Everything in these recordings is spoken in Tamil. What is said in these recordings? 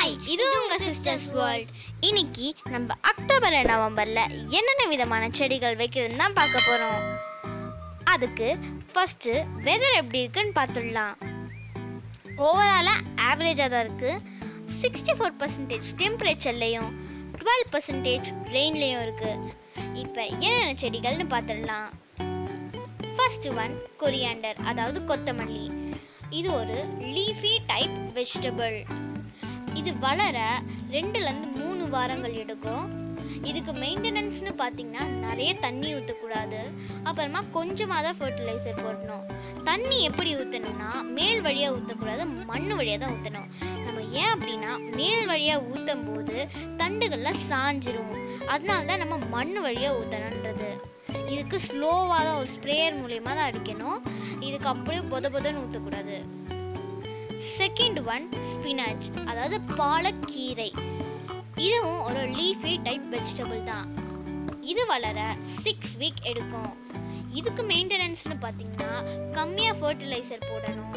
ஹாய் இது உங்க சிஸ்டர்ஸ் வேர்ல்ட் இன்னைக்கு நம்ம அக்டோபர் நவம்பர்ல என்னென்ன விதமான செடிகள் வைக்கிறதுன்னு தான் பார்க்க போறோம் அதுக்கு ஃபர்ஸ்ட் வெதர் எப்படி இருக்குன்னு பார்த்துடலாம் ஓவராலாக ஆவரேஜாக தான் இருக்கு சிக்ஸ்டி ஃபோர் பர்சன்டேஜ் டெம்பரேச்சர்லையும் டுவெல் பர்சன்டேஜ் ரெயின்லேயும் இருக்கு இப்போ என்னென்ன செடிகள்னு பார்த்துடலாம் ஃபர்ஸ்ட் ஒன் கொரியாண்டர் அதாவது கொத்தமல்லி இது ஒரு லீஃபி டைப் வெஜிடபிள் இது வளர ரெண்டுலேருந்து மூணு வாரங்கள் எடுக்கும் இதுக்கு மெயின்டெனன்ஸ்னு பார்த்தீங்கன்னா நிறைய தண்ணி ஊற்றக்கூடாது அப்புறமா கொஞ்சமாக தான் ஃபர்டிலைசர் போடணும் தண்ணி எப்படி ஊற்றணும்னா மேல் வழியாக ஊற்றக்கூடாது மண் வழியாக தான் ஊற்றணும் நம்ம ஏன் அப்படின்னா மேல் வழியாக ஊற்றும் போது தண்டுகள்லாம் சாஞ்சிரும் அதனால தான் நம்ம மண் வழியாக ஊற்றணுன்றது இதுக்கு ஸ்லோவாக தான் ஒரு ஸ்ப்ரேயர் மூலியமாக தான் அடிக்கணும் இதுக்கு அப்படியே பொத பொதன்னு ஊற்றக்கூடாது செகண்ட் ஒன் ஸ்பினாச் அதாவது பாலக்கீரை இதுவும் ஒரு லீஃபி டைப் வெஜிடபிள் தான் இது வளர சிக்ஸ் வீக் எடுக்கும் இதுக்கு மெயின்டெனன்ஸ்னு பார்த்தீங்கன்னா கம்மியாக ஃபர்டிலைசர் போடணும்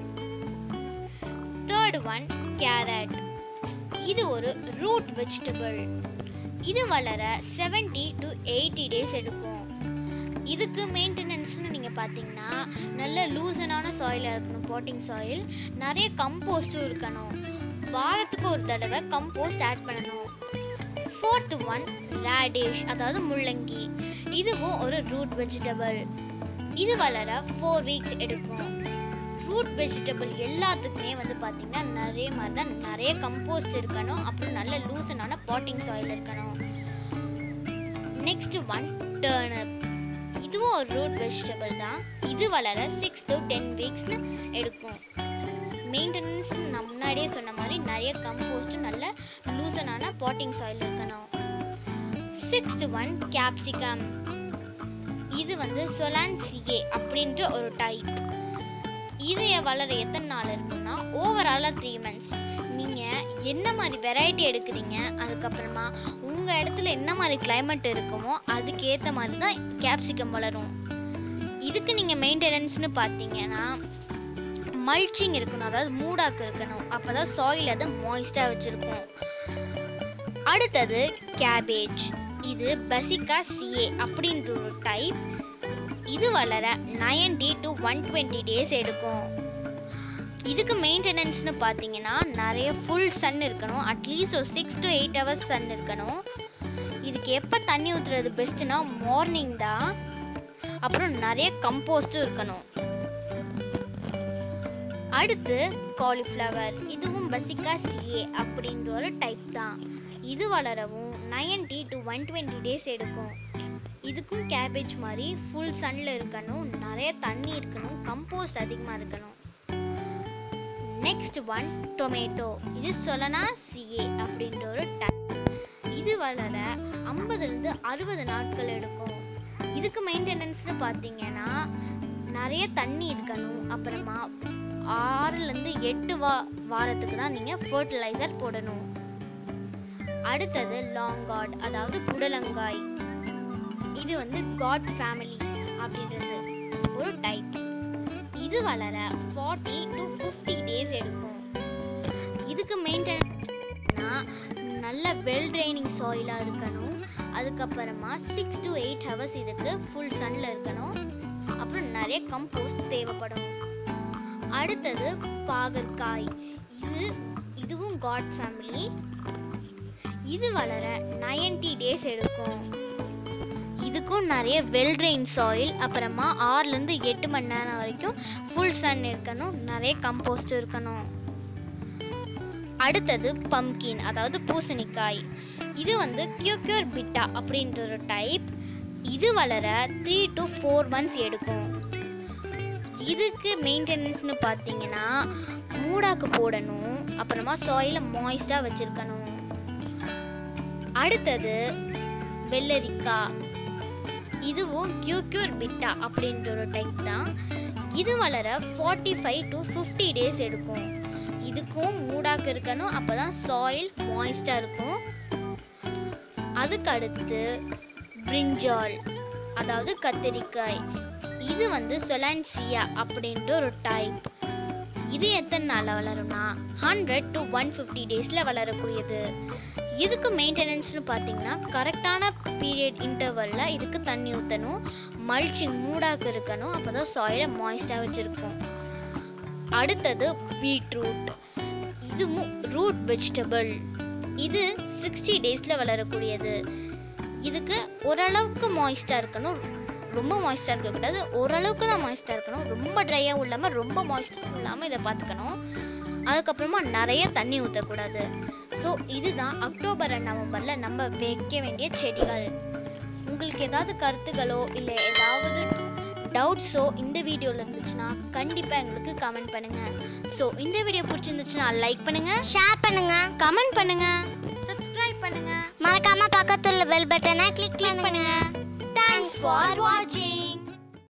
தேர்ட் ஒன் கேரட் இது ஒரு ரூட் வெஜிடபிள் இது வளர 70 டு எயிட்டி டேஸ் எடுக்கும் இதுக்கு மெயின்டெனன்ஸ்னு நீங்கள் பார்த்தீங்கன்னா நல்ல லூசனான சாயிலாக இருக்கணும் பாட்டிங் சாயில் நிறைய கம்போஸ்ட்டும் இருக்கணும் வாரத்துக்கு ஒரு தடவை கம்போஸ்ட் ஆட் பண்ணணும் ஃபோர்த் ஒன் ரேடிஷ் அதாவது முள்ளங்கி இதுவும் ஒரு ரூட் வெஜிடபிள் இது வளர ஃபோர் வீக்ஸ் எடுக்கும் ரூட் வெஜிடபிள் எல்லாத்துக்குமே வந்து பார்த்தீங்கன்னா நிறைய மாதிரி தான் நிறைய கம்போஸ்ட் இருக்கணும் அப்புறம் நல்ல லூசனான பாட்டிங் சாயில் இருக்கணும் நெக்ஸ்ட் ஒன் டர்னப் இதுவும் ஒரு ரூட் வெஜிடபிள் தான் இது வளர சிக்ஸ் டு டென் வீக்ஸ்னு எடுக்கும் மெயின்டெனன்ஸ் நான் முன்னாடியே சொன்ன மாதிரி நிறைய கம்போஸ்ட் நல்ல லூசனான பாட்டிங் சாயில் இருக்கணும் சிக்ஸ்த் ஒன் கேப்சிகம் இது வந்து சொலான்சியே அப்படின்ற ஒரு டைப் இது வளர எத்தனை நாள் இருக்குன்னா ஓவராலாக த்ரீ மந்த்ஸ் நீங்கள் என்ன மாதிரி வெரைட்டி எடுக்கிறீங்க அதுக்கப்புறமா உங்கள் இடத்துல என்ன மாதிரி climate இருக்குமோ அதுக்கேற்ற மாதிரி தான் கேப்சிகம் வளரும் இதுக்கு நீங்கள் மெயின்டெனன்ஸ்னு பார்த்தீங்கன்னா மல்ச்சிங் இருக்கணும் அதாவது மூடாக்கு இருக்கணும் அப்போ தான் சாயில் அதை மாய்ஸ்டாக வச்சுருக்கும் அடுத்தது கேபேஜ் இது பசிகா சிஏ அப்படின்ற ஒரு டைப் இது வளர 90 டு ஒன் டுவெண்ட்டி டேஸ் எடுக்கும் இதுக்கு மெயின்டெனன்ஸ்னு பார்த்தீங்கன்னா நிறைய ஃபுல் சன் இருக்கணும் அட்லீஸ்ட் ஒரு six to eight hours sun இருக்கணும் இதுக்கு எப்போ தண்ணி ஊற்றுறது பெஸ்ட்டுனா மார்னிங் தான் அப்புறம் நிறைய கம்போஸ்ட்டும் இருக்கணும் அடுத்து காலிஃப்ளவர் இதுவும் பசிகா சிஏ அப்படின்ற ஒரு டைப் தான் இது வளரவும் 90 டு ஒன் டுவெண்ட்டி டேஸ் எடுக்கும் இதுக்கும் கேபேஜ் மாதிரி ஃபுல் சன்ல இருக்கணும் நிறைய தண்ணி இருக்கணும் கம்போஸ்ட் அதிகமாக இருக்கணும் நெக்ஸ்ட் ஒன் டொமேட்டோ இது சொலனா சிஏ அப்படின்ற ஒரு டைப் இது வளர ஐம்பதுலேருந்து அறுபது நாட்கள் எடுக்கும் இதுக்கு மெயின்டெனன்ஸ்னு பார்த்தீங்கன்னா நிறைய தண்ணி இருக்கணும் அப்புறமா ஆறுலேருந்து எட்டு வா வாரத்துக்கு தான் நீங்கள் ஃபர்டிலைசர் போடணும் அடுத்தது லாங் காட் அதாவது புடலங்காய் இது வந்து காட் ஃபேமிலி அப்படின்றது ஒரு டைப் இது வளர ஃபார்ட்டி டு ஃபிஃப்டி டேஸ் எடுக்கும் இதுக்கு மெயின்டெனன்ஸ்னா நல்ல வெல் ட்ரைனிங் சாயிலாக இருக்கணும் அதுக்கப்புறமா சிக்ஸ் டு எயிட் ஹவர்ஸ் இதுக்கு ஃபுல் சன்னில் இருக்கணும் அப்புறம் நிறைய கம்போஸ்ட் தேவைப்படும் அடுத்தது பாகற்காய் இது இதுவும் காட் ஃபேமிலி இது வளர 90 டேஸ் எடுக்கும் இதுக்கும் நிறைய வெல் ட்ரெயின் சாயில் அப்புறமா ஆறுலேருந்து எட்டு மணி நேரம் வரைக்கும் ஃபுல் சன் இருக்கணும் நிறைய கம்போஸ்ட் இருக்கணும் அடுத்தது பம்கின் அதாவது பூசணிக்காய் இது வந்து கியூக்யூர் பிட்டா அப்படின்ற ஒரு டைப் இது வளர த்ரீ டு ஃபோர் மந்த்ஸ் எடுக்கும் இதுக்கு மெயின்டெனன்ஸ்னு பார்த்தீங்கன்னா மூடாக்கு போடணும் அப்புறமா சாயில மாய்ஸ்டாக வச்சுருக்கணும் அடுத்தது வெள்ளரிக்காய் இதுவும் கியூக்யூர் பிட்டா அப்படின்ற ஒரு டைப் தான் இது வளர forty five to fifty days எடுக்கும் இதுக்கும் மூடாக்கு இருக்கணும் அப்போ தான் சாயில் மாய்ஸ்டாக இருக்கும் அதுக்கு அடுத்து பிரிஞ்சால் அதாவது கத்திரிக்காய் இது வந்து சொலான்சியா அப்படின்ற ஒரு டைப் இது எத்தனை நாளில் வளரும்னா ஹண்ட்ரட் டு ஒன் ஃபிஃப்டி டேஸில் வளரக்கூடியது இதுக்கு மெயின்டெனன்ஸ்னு பார்த்தீங்கன்னா கரெக்டான பீரியட் இன்டர்வலில் இதுக்கு தண்ணி ஊற்றணும் மல்ச்சிங் மூடாக்கு இருக்கணும் அப்போ தான் சாயிலை மாய்ஸ்டாக வச்சுருக்கும் அடுத்தது பீட்ரூட் இதுவும் ரூட் வெஜிடபிள் இது சிக்ஸ்டி டேஸில் வளரக்கூடியது இதுக்கு ஓரளவுக்கு மாய்ஸ்டாக இருக்கணும் ரொம்ப மாய்ஸ்டாக இருக்கக்கூடாது ஓரளவுக்கு தான் மாய்ஸ்டாக இருக்கணும் ரொம்ப ட்ரையாக இல்லாமல் ரொம்ப மாய்ஸ்டாக இல்லாமல் இதை பார்த்துக்கணும் அதுக்கப்புறமா நிறைய தண்ணி ஊற்றக்கூடாது ஸோ இதுதான் அக்டோபர் அண்ட் நவம்பரில் நம்ம வைக்க வேண்டிய செடிகள் உங்களுக்கு ஏதாவது கருத்துகளோ இல்லை ஏதாவது டவுட்ஸோ இந்த வீடியோவில் இருந்துச்சுன்னா கண்டிப்பாக எங்களுக்கு கமெண்ட் பண்ணுங்க ஸோ இந்த வீடியோ பிடிச்சிருந்துச்சுன்னா லைக் பண்ணுங்க ஷேர் பண்ணுங்க கமெண்ட் பண்ணுங்க சப்ஸ்கிரைப் பண்ணுங்க மறக்காம பக்கத்துல பெல் பட்டனை கிளிக் கிளிக் பண்ணுங்க பண்ணுங்க தேங்க்ஸ் ஃபார் வாட்சிங்